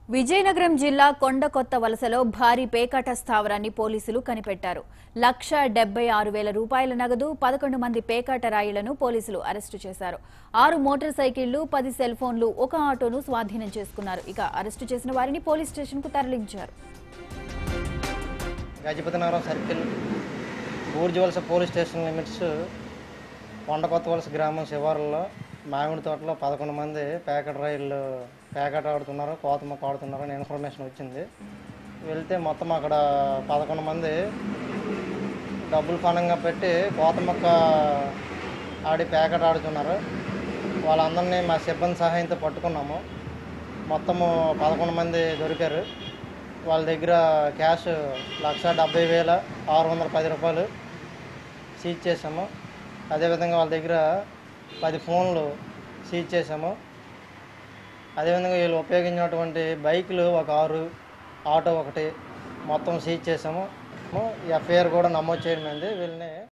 విజయనగరం జిల్లా కొండకొత్త వలసలో భారీ పేకాట స్థావరాన్ని పోలీసులు కనిపెట్టారు లక్ష డెబ్బై ఆరు వేల రూపాయల నగదు పదకొండు మంది పేకాట రాయిలను పోలీసులు అరెస్టు చేశారు ఆరు మోటార్ సైకిళ్లు పది సెల్ ఫోన్లు ఒక ఆటోను స్వాధీనం చేసుకున్నారు ఇక అరెస్టు చేసిన వారిని పోలీస్ స్టేషన్కు తరలించారు Gajapathinagaram circle Burjavalasa police station limits Kondakotha Valasa గ్రామం శివారులో మామిడి తోటలో పదకొండు మంది ప్యాకెట్ రైళ్ళు ప్యాకెట్ ఆడుతున్నారు కోత మొక్క ఆడుతున్నారు అని ఇన్ఫర్మేషన్ వచ్చింది వెళ్తే మొత్తం అక్కడ పదకొండు మంది డబ్బులు పణంగా పెట్టి కోత మొక్క ఆడి ప్యాకెట్ ఆడుతున్నారు వాళ్ళందరినీ మా సిబ్బంది సహాయంతో పట్టుకున్నాము మొత్తము పదకొండు మంది దొరికారు వాళ్ళ దగ్గర క్యాష్ లక్ష డెబ్బై వేల ఆరు వందల పది రూపాయలు సీజ్ చేసాము అదేవిధంగా వాళ్ళ దగ్గర పది ఫోన్లు సీజ్ చేసాము అదేవిధంగా వీళ్ళు ఉపయోగించినటువంటి బైకులు ఒక ఆరు ఆటో ఒకటి మొత్తం సీజ్ చేసాము ఎఫ్ఐఆర్ కూడా నమోదు చేయడం వీళ్ళని